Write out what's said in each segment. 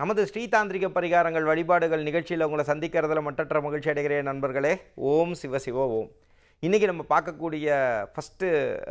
நமது ஸ்ரீதாந்திரிக பரிகாரங்கள் வழிபாடுகள் நிகழ்ச்சியில் உங்களை சந்திக்கிறதுல மட்டற்ற மகிழ்ச்சி அடைகிறேன் நண்பர்களே ஓம் சிவ சிவ ஓம் இன்றைக்கி நம்ம பார்க்கக்கூடிய ஃபஸ்ட்டு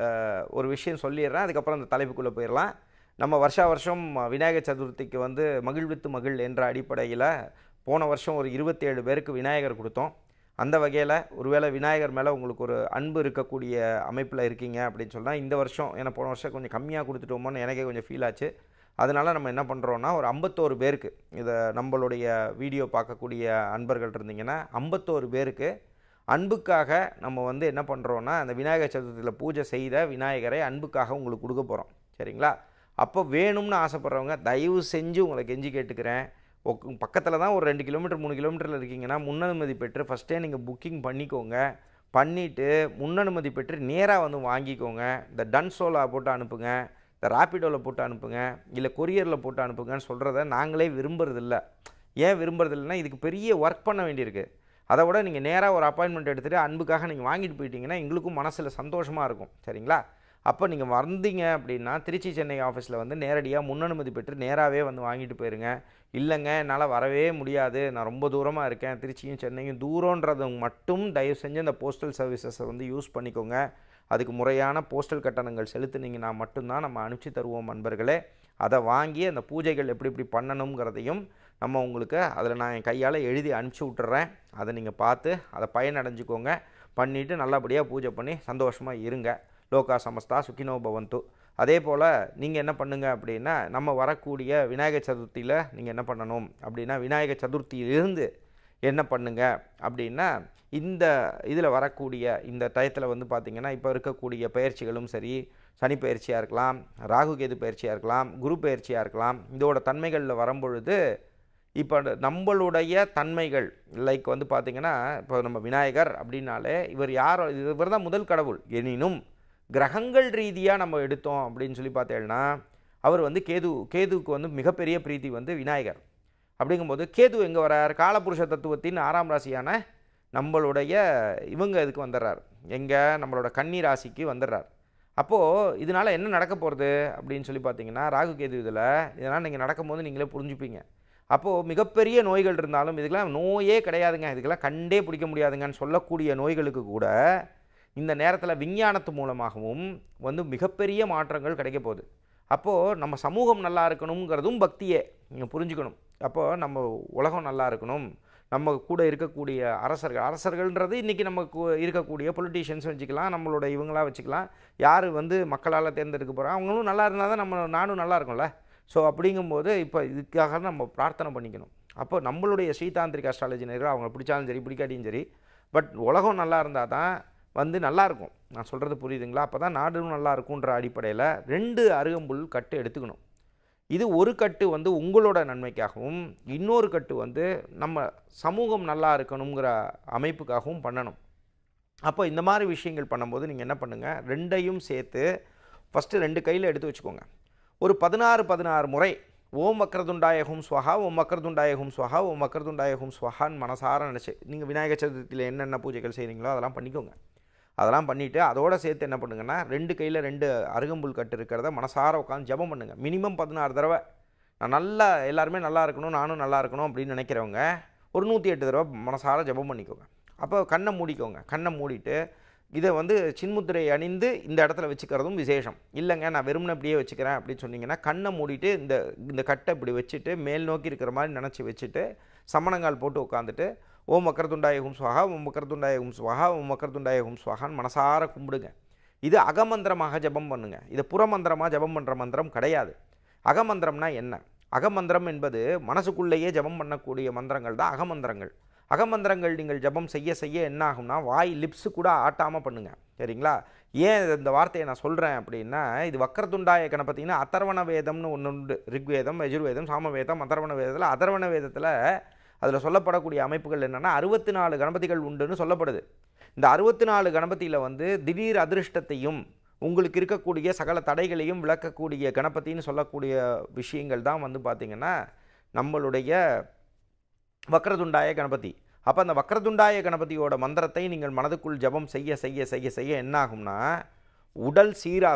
ஒரு விஷயம் சொல்லிடுறேன் அதுக்கப்புறம் அந்த தலைப்புக்குள்ளே போயிடலாம் நம்ம வருஷா வருஷம் விநாயகர் சதுர்த்திக்கு வந்து மகிழ்வித்து மகிழ் என்ற அடிப்படையில் போன வருஷம் ஒரு இருபத்தேழு பேருக்கு விநாயகர் கொடுத்தோம் அந்த வகையில் ஒருவேளை விநாயகர் மேலே உங்களுக்கு ஒரு அன்பு இருக்கக்கூடிய அமைப்பில் இருக்கீங்க அப்படின்னு சொன்னால் இந்த வருஷம் ஏன்னா போன வருஷம் கொஞ்சம் கம்மியாக கொடுத்துட்டோமோன்னு எனக்கே கொஞ்சம் ஃபீல் ஆச்சு அதனால் நம்ம என்ன பண்ணுறோன்னா ஒரு ஐம்பத்தோரு பேருக்கு இதை நம்மளுடைய வீடியோ பார்க்கக்கூடிய அன்பர்கள் இருந்தீங்கன்னா ஐம்பத்தோரு பேருக்கு அன்புக்காக நம்ம வந்து என்ன பண்ணுறோன்னா அந்த விநாயகர் சதுர்த்தியில் பூஜை செய்த விநாயகரை அன்புக்காக உங்களுக்கு கொடுக்க போகிறோம் சரிங்களா அப்போ வேணும்னு ஆசைப்பட்றவங்க தயவு செஞ்சு உங்களை கெஞ்சி கேட்டுக்கிறேன் பக்கத்தில் தான் ஒரு ரெண்டு கிலோமீட்டர் மூணு கிலோமீட்டரில் இருக்கீங்கன்னா முன்னனுமதி பெற்று ஃபஸ்ட்டே நீங்கள் புக்கிங் பண்ணிக்கோங்க பண்ணிவிட்டு முன்னனுமதி பெற்று நேராக வந்து வாங்கிக்கோங்க இந்த டன்சோலா போட்டு அனுப்புங்க இந்த ராப்பிடோவில் போட்டு அனுப்புங்க இல்லை கொரியரில் போட்டு அனுப்புங்கன்னு சொல்கிறத நாங்களே விரும்புறதில்ல ஏன் விரும்புறதில்லைன்னா இதுக்கு பெரிய ஒர்க் பண்ண வேண்டியிருக்கு அதை விட நீங்கள் நேராக ஒரு அப்பாயின்மெண்ட் எடுத்துகிட்டு அன்புக்காக நீங்கள் வாங்கிட்டு போயிட்டீங்கன்னா எங்களுக்கும் மனசில் சந்தோஷமாக இருக்கும் சரிங்களா அப்போ நீங்கள் வந்தீங்க அப்படின்னா திருச்சி சென்னை ஆஃபீஸில் வந்து நேரடியாக முன்னனுமதி பெற்று நேராகவே வந்து வாங்கிட்டு போயிருங்க இல்லைங்க என்னால் வரவே முடியாது நான் ரொம்ப தூரமாக இருக்கேன் திருச்சியும் சென்னையும் தூரன்றது மட்டும் தயவு செஞ்சு அந்த போஸ்டல் சர்வீசஸை வந்து யூஸ் பண்ணிக்கோங்க அதுக்கு முறையான போஸ்டல் கட்டணங்கள் செலுத்துனீங்கன்னா மட்டும்தான் நம்ம அனுப்பிச்சி தருவோம் நண்பர்களே அதை வாங்கி அந்த பூஜைகள் எப்படி எப்படி பண்ணணுங்கிறதையும் நம்ம உங்களுக்கு அதில் நான் என் கையால் எழுதி அனுப்பிச்சி விட்டுறேன் அதை நீங்கள் பார்த்து அதை பயனடைஞ்சிக்கோங்க பண்ணிவிட்டு நல்லபடியாக பூஜை பண்ணி சந்தோஷமாக இருங்க லோகா சமஸ்தா சுக்கினோ பவந்து அதே போல் நீங்கள் என்ன பண்ணுங்க அப்படின்னா நம்ம வரக்கூடிய விநாயகர் சதுர்த்தியில் நீங்கள் என்ன பண்ணணும் அப்படின்னா விநாயகர் சதுர்த்தியிலிருந்து என்ன பண்ணுங்க அப்படின்னா இந்த இதில் வரக்கூடிய இந்த டயத்தில் வந்து பார்த்திங்கன்னா இப்போ இருக்கக்கூடிய பயிற்சிகளும் சரி சனி பயிற்சியாக இருக்கலாம் ராகு கேது பயிற்சியாக இருக்கலாம் குரு பயிற்சியாக இருக்கலாம் இதோட தன்மைகளில் வரும்பொழுது இப்போ நம்மளுடைய தன்மைகள் லைக் வந்து பார்த்திங்கன்னா இப்போ நம்ம விநாயகர் அப்படின்னாலே இவர் யார் இவர் தான் முதல் கடவுள் எனினும் கிரகங்கள் ரீதியாக நம்ம எடுத்தோம் அப்படின்னு சொல்லி பார்த்தேன்னா அவர் வந்து கேது கேதுவுக்கு வந்து மிகப்பெரிய பிரீத்தி வந்து விநாயகர் அப்படிங்கும்போது கேது எங்கே வரார் காலபுருஷ தத்துவத்தின் ஆறாம் ராசியான நம்மளுடைய இவங்க இதுக்கு வந்துடுறார் எங்கே நம்மளோட கன்னி ராசிக்கு வந்துடுறார் அப்போது இதனால் என்ன நடக்க போகிறது அப்படின்னு சொல்லி பார்த்தீங்கன்னா ராகு கேது இதில் இதனால் நீங்கள் நடக்கும்போது நீங்களே புரிஞ்சுப்பீங்க அப்போது மிகப்பெரிய நோய்கள் இருந்தாலும் இதுக்கெல்லாம் நோயே கிடையாதுங்க இதுக்கெல்லாம் கண்டே பிடிக்க முடியாதுங்கன்னு சொல்லக்கூடிய நோய்களுக்கு கூட இந்த நேரத்தில் விஞ்ஞானத்து மூலமாகவும் வந்து மிகப்பெரிய மாற்றங்கள் கிடைக்க போகுது அப்போது நம்ம சமூகம் நல்லா இருக்கணுங்கிறதும் பக்தியே நீங்கள் புரிஞ்சுக்கணும் அப்போது நம்ம உலகம் நல்லா இருக்கணும் நம்ம கூட இருக்கக்கூடிய அரசர்கள் அரசர்கள்ன்றது இன்றைக்கி நம்ம இருக்கக்கூடிய பொலிட்டீஷியன்ஸ் வச்சுக்கலாம் நம்மளோட இவங்களாம் வச்சுக்கலாம் யார் வந்து மக்களால் தேர்ந்தெடுக்க போகிறோம் அவங்களும் நல்லா இருந்தால் தான் நம்ம நானும் நல்லா இருக்கும்ல ஸோ அப்படிங்கும்போது இப்போ இதுக்காக நம்ம பிரார்த்தனை பண்ணிக்கணும் அப்போ நம்மளுடைய ஸ்ரீதாந்திரிக் அஸ்ட்ராலஜி நேரம் அவங்க பிடிச்சாலும் சரி பிடிக்காட்டியும் சரி பட் உலகம் நல்லா இருந்தால் தான் வந்து நல்லாயிருக்கும் நான் சொல்கிறது புரியுதுங்களா அப்போ தான் நாடும் நல்லா இருக்குன்ற அடிப்படையில் ரெண்டு அருகம்புல் கட்டு எடுத்துக்கணும் இது ஒரு கட்டு வந்து உங்களோட நன்மைக்காகவும் இன்னொரு கட்டு வந்து நம்ம சமூகம் நல்லா இருக்கணுங்கிற அமைப்புக்காகவும் பண்ணணும் அப்போ இந்த மாதிரி விஷயங்கள் பண்ணும்போது நீங்கள் என்ன பண்ணுங்கள் ரெண்டையும் சேர்த்து ஃபஸ்ட்டு ரெண்டு கையில் எடுத்து வச்சுக்கோங்க ஒரு பதினாறு பதினாறு முறை ஓம் வக்ரதுண்டாயகும் ஸ்வஹா ஓம் வக்ரதுண்டாயகும் ஸ்வஹா ஓம் வக்ரதுண்டாயகும் ஸ்வஹான்னு மனசார நினச்சி நீங்கள் விநாயகர் சதுர்த்தியில் என்னென்ன பூஜைகள் செய்கிறீங்களோ அதெல்லாம் பண்ணிக்கோங்க அதெல்லாம் பண்ணிவிட்டு அதோடு சேர்த்து என்ன பண்ணுங்கன்னா ரெண்டு கையில் ரெண்டு அருகம்புல் கட்டு இருக்கிறத மனசார உட்காந்து ஜபம் பண்ணுங்கள் மினிமம் பதினாறு தடவை நான் நல்லா எல்லாருமே நல்லா இருக்கணும் நானும் நல்லா இருக்கணும் அப்படின்னு நினைக்கிறவங்க ஒரு நூற்றி எட்டு தடவை மனசார ஜபம் பண்ணிக்கோங்க அப்போ கண்ணை மூடிக்கோங்க கண்ணை மூடிட்டு இதை வந்து சின்முத்திரை அணிந்து இந்த இடத்துல வச்சுக்கிறதும் விசேஷம் இல்லைங்க நான் வெறுமனை அப்படியே வச்சுக்கிறேன் அப்படின்னு சொன்னீங்கன்னா கண்ணை மூடிட்டு இந்த இந்த கட்டை இப்படி வச்சுட்டு மேல் நோக்கி இருக்கிற மாதிரி நினச்சி வச்சுட்டு சமணங்கால் போட்டு உட்காந்துட்டு ஓம் மக்கரதுண்டாயகும் சுவஹா ஓம் மக்கரதுண்டாயகும் சுவஹா ஓம் மக்கரதுண்டாயகும் சுவஹான்னு மனசார கும்பிடுங்க இது அகமந்திரமாக ஜபம் பண்ணுங்க இது புறமந்திரமாக ஜபம் பண்ணுற மந்திரம் கிடையாது அகமந்திரம்னா என்ன அகமந்திரம் என்பது மனசுக்குள்ளேயே ஜபம் பண்ணக்கூடிய மந்திரங்கள் தான் அகமந்திரங்கள் அகமந்திரங்கள் நீங்கள் ஜபம் செய்ய செய்ய என்ன ஆகும்னா வாய் லிப்ஸு கூட ஆட்டாமல் பண்ணுங்கள் சரிங்களா ஏன் இந்த வார்த்தையை நான் சொல்கிறேன் அப்படின்னா இது வக்கரத்துண்டாய கணபதினா அதர்வண வேதம்னு ஒன்று உண்டு ரிக்வேதம் யஜுர்வேதம் சாமவேதம் அதர்வண வேதத்தில் அதர்வண வேதத்தில் அதில் சொல்லப்படக்கூடிய அமைப்புகள் என்னென்னா அறுபத்தி நாலு கணபதிகள் உண்டுன்னு சொல்லப்படுது இந்த அறுபத்தி நாலு கணபதியில் வந்து திடீர் அதிருஷ்டத்தையும் உங்களுக்கு இருக்கக்கூடிய சகல தடைகளையும் விளக்கக்கூடிய கணபதின்னு சொல்லக்கூடிய விஷயங்கள் தான் வந்து பார்த்திங்கன்னா நம்மளுடைய வக்ரதுண்டாய கணபதி அப்போ அந்த வக்ரதுண்டாய கணபதியோட மந்திரத்தை நீங்கள் மனதுக்குள் ஜபம் செய்ய செய்ய செய்ய செய்ய என்ன ஆகும்னா உடல் சீராகும்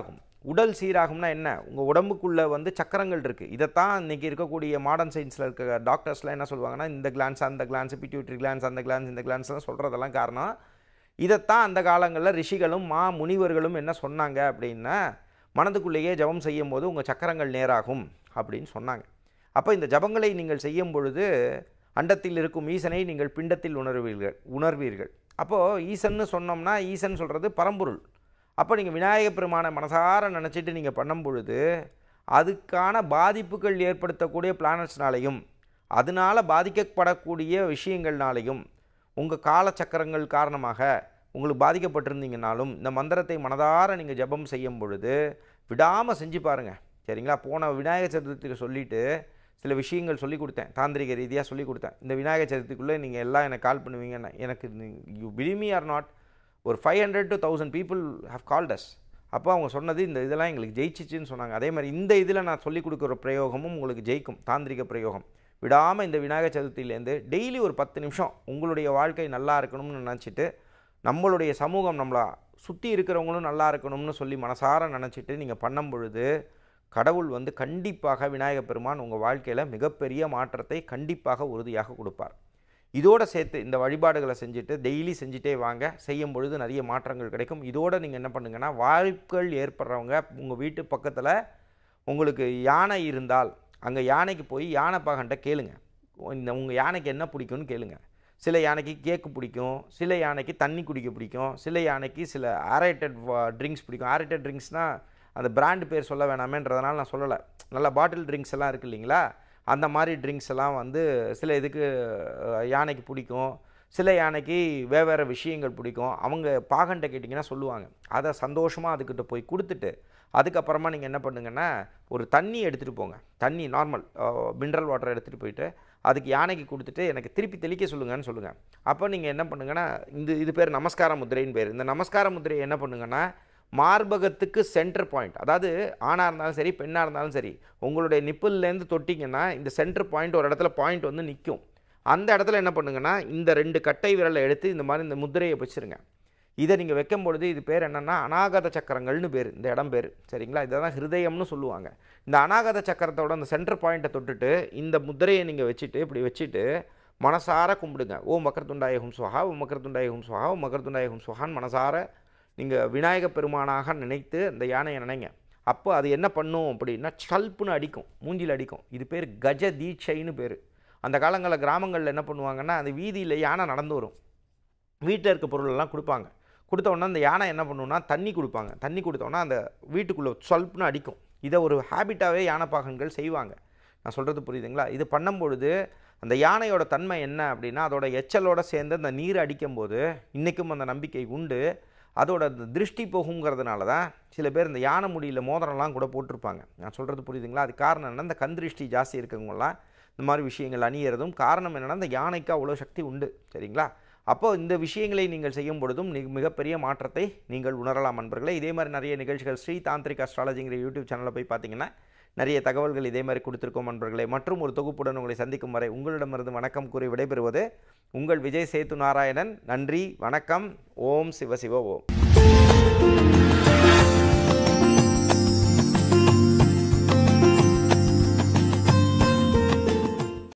உடல் சீராகும்னா என்ன உங்கள் உடம்புக்குள்ளே வந்து சக்கரங்கள் இருக்குது இதைத்தான் இன்றைக்கி இருக்கக்கூடிய மாடர்ன் சயின்ஸில் இருக்க டாக்டர்ஸ்லாம் என்ன சொல்லுவாங்கன்னா இந்த கிளான்ஸ் அந்த கிளான்ஸ் பிட்யூட்ரி கிளான்ஸ் அந்த கிளான்ஸ் இந்த கிளான்ஸ்லாம் சொல்கிறதெல்லாம் காரணம் இதைத்தான் அந்த காலங்களில் ரிஷிகளும் மா முனிவர்களும் என்ன சொன்னாங்க அப்படின்னா மனதுக்குள்ளேயே ஜபம் செய்யும் போது உங்கள் சக்கரங்கள் நேராகும் அப்படின்னு சொன்னாங்க அப்போ இந்த ஜபங்களை நீங்கள் செய்யும் பொழுது அண்டத்தில் இருக்கும் ஈசனை நீங்கள் பிண்டத்தில் உணர்வீர்கள் உணர்வீர்கள் அப்போது ஈசன்னு சொன்னோம்னா ஈசன் சொல்கிறது பரம்பொருள் அப்போ நீங்கள் விநாயகப் பெருமானை மனசார நினச்சிட்டு நீங்கள் பண்ணும் பொழுது அதுக்கான பாதிப்புகள் ஏற்படுத்தக்கூடிய பிளானட்ஸ்னாலையும் அதனால் பாதிக்கப்படக்கூடிய விஷயங்கள்னாலையும் உங்கள் காலச்சக்கரங்கள் காரணமாக உங்களுக்கு பாதிக்கப்பட்டிருந்தீங்கனாலும் இந்த மந்திரத்தை மனதார நீங்கள் ஜெபம் செய்யும் பொழுது விடாமல் செஞ்சு பாருங்கள் சரிங்களா போன விநாயகர் சதுர்த்தியில் சொல்லிவிட்டு சில விஷயங்கள் சொல்லி கொடுத்தேன் தாந்திரிக ரீதியாக சொல்லி கொடுத்தேன் இந்த விநாயகர் சதுர்த்திக்குள்ளே நீங்கள் எல்லாம் எனக்கு கால் பண்ணுவீங்கன்னா எனக்கு யூ பிலிமி ஆர் நாட் ஒரு five hundred to thousand people have called us அப்போ அவங்க சொன்னது இந்த இதெல்லாம் எங்களுக்கு ஜெயிச்சிச்சுன்னு சொன்னாங்க அதே மாதிரி இந்த இதில் நான் சொல்லிக் கொடுக்குற பிரயோகமும் உங்களுக்கு ஜெயிக்கும் தாந்திரிக பிரயோகம் விடாமல் இந்த விநாயகர் சதுர்த்தியிலேருந்து டெய்லி ஒரு பத்து நிமிஷம் உங்களுடைய வாழ்க்கை நல்லா இருக்கணும்னு நினச்சிட்டு நம்மளுடைய சமூகம் நம்மளை சுற்றி இருக்கிறவங்களும் நல்லா இருக்கணும்னு சொல்லி மனசார நினச்சிட்டு நீங்கள் பண்ணும் பொழுது கடவுள் வந்து கண்டிப்பாக விநாயகப் பெருமான் உங்கள் வாழ்க்கையில் மிகப்பெரிய மாற்றத்தை கண்டிப்பாக உறுதியாக கொடுப்பார் இதோட சேர்த்து இந்த வழிபாடுகளை செஞ்சுட்டு டெய்லி செஞ்சுட்டே வாங்க செய்யும் பொழுது நிறைய மாற்றங்கள் கிடைக்கும் இதோட நீங்கள் என்ன பண்ணுங்கன்னா வாய்ப்புகள் ஏற்படுறவங்க உங்கள் வீட்டு பக்கத்தில் உங்களுக்கு யானை இருந்தால் அங்கே யானைக்கு போய் யானை பாகன்ட்ட கேளுங்க இந்த உங்கள் யானைக்கு என்ன பிடிக்கும்னு கேளுங்க சில யானைக்கு கேக்கு பிடிக்கும் சில யானைக்கு தண்ணி குடிக்க பிடிக்கும் சில யானைக்கு சில ஆரேட்டட் ட்ரிங்க்ஸ் பிடிக்கும் ஆரேட்டட் ட்ரிங்க்ஸ்னால் அந்த பிராண்டு பேர் சொல்ல வேணாமேன்றதுனால நான் சொல்லலை நல்ல பாட்டில் ட்ரிங்க்ஸ் எல்லாம் இருக்குது இல்லைங்களா அந்த மாதிரி ட்ரிங்க்ஸ் எல்லாம் வந்து சில இதுக்கு அஹ், யானைக்கு பிடிக்கும் சில யானைக்கு வெவ்வேறு விஷயங்கள் பிடிக்கும் அவங்க பாகன்ட்ட கேட்டிங்கன்னா சொல்லுவாங்க அதை சந்தோஷமாக அதுக்கிட்ட போய் கொடுத்துட்டு அதுக்கப்புறமா நீங்கள் என்ன பண்ணுங்கன்னா ஒரு தண்ணி எடுத்துகிட்டு போங்க தண்ணி நார்மல் மினரல் வாட்டர் எடுத்துகிட்டு போயிட்டு அதுக்கு யானைக்கு கொடுத்துட்டு எனக்கு திருப்பி தெளிக்க சொல்லுங்கன்னு சொல்லுங்கள் அப்போ நீங்கள் என்ன பண்ணுங்கன்னா இந்த இது பேர் நமஸ்கார முத்திரைன்னு பேர் இந்த நமஸ்கார முத்திரையை என்ன பண்ணுங்கன்னா மார்பகத்துக்கு சென்டர் பாயிண்ட் அதாவது ஆணாக இருந்தாலும் சரி பெண்ணாக இருந்தாலும் சரி உங்களுடைய நிப்பிள்லேருந்து தொட்டிங்கன்னா இந்த சென்டர் பாயிண்ட் ஒரு இடத்துல பாயிண்ட் வந்து நிற்கும் அந்த இடத்துல என்ன பண்ணுங்கன்னா இந்த ரெண்டு கட்டை விரலை எடுத்து இந்த மாதிரி இந்த முத்திரையை வச்சுருங்க இதை நீங்கள் வைக்கும் பொழுது இது பேர் என்னென்னா அநாகத சக்கரங்கள்னு பேர் இந்த இடம் பேர் சரிங்களா இதை தான் ஹிருதயம்னு சொல்லுவாங்க இந்த அநாகத சக்கரத்தோட அந்த சென்டர் பாயிண்ட்டை தொட்டுட்டு இந்த முத்திரையை நீங்கள் வச்சுட்டு இப்படி வச்சுட்டு மனசார கும்பிடுங்க ஓம் மக்கரத்துண்டாய ஹும் சுவஹா ஓம் மக்கரத்துண்டாய ஹும் சுவஹா ஓம் மக்கரத்துண்டாய ஹும் சுவஹான்னு மனசார நீங்கள் விநாயக பெருமானாக நினைத்து இந்த யானையை நினைங்க அப்போ அது என்ன பண்ணும் அப்படின்னா சல்ப்புன்னு அடிக்கும் மூஞ்சில் அடிக்கும் இது பேர் கஜ தீட்சைன்னு பேர் அந்த காலங்களில் கிராமங்களில் என்ன பண்ணுவாங்கன்னா அந்த வீதியில் யானை நடந்து வரும் வீட்டில் இருக்க பொருளெல்லாம் கொடுப்பாங்க கொடுத்த உடனே அந்த யானை என்ன பண்ணுன்னா தண்ணி கொடுப்பாங்க தண்ணி கொடுத்தோன்னா அந்த வீட்டுக்குள்ளே சொல்ப்னு அடிக்கும் இதை ஒரு ஹேபிட்டாகவே யானைப்பாகன்கள் செய்வாங்க நான் சொல்கிறது புரியுதுங்களா இது பண்ணும்பொழுது அந்த யானையோட தன்மை என்ன அப்படின்னா அதோட எச்சலோட சேர்ந்து அந்த நீர் அடிக்கும்போது இன்றைக்கும் அந்த நம்பிக்கை உண்டு அதோட அந்த திருஷ்டி போகுங்கிறதுனால தான் சில பேர் இந்த யானை முடியில் மோதிரம்லாம் கூட போட்டிருப்பாங்க நான் சொல்கிறது புரியுதுங்களா அது காரணம் என்ன இந்த கண் திருஷ்டி ஜாஸ்தி இருக்கவங்கலாம் இந்த மாதிரி விஷயங்கள் அணியறதும் காரணம் என்னென்னா இந்த யானைக்கு அவ்வளோ சக்தி உண்டு சரிங்களா அப்போ இந்த விஷயங்களை நீங்கள் செய்யும் பொழுதும் நி- மிகப்பெரிய மாற்றத்தை நீங்கள் உணரலாம் நண்பர்களே இதே மாதிரி நிறைய நிகழ்ச்சிகள் ஸ்ரீ தாந்திரிக் அஸ்ட்ராலஜிங்கிற யூடியூப் சேனலில் போய் பார்த்தீங்கன்னா நிறைய தகவல்கள் இதே மாதிரி கொடுத்துருக்கோம் நண்பர்களே மற்றும் ஒரு தொகுப்புடன் உங்களை சந்திக்கும் வரை உங்களிடமிருந்து வணக்கம் கூறி விடைபெறுவது உங்கள் விஜய் சேத்து நாராயணன் நன்றி வணக்கம் ஓம் சிவ சிவ ஓம்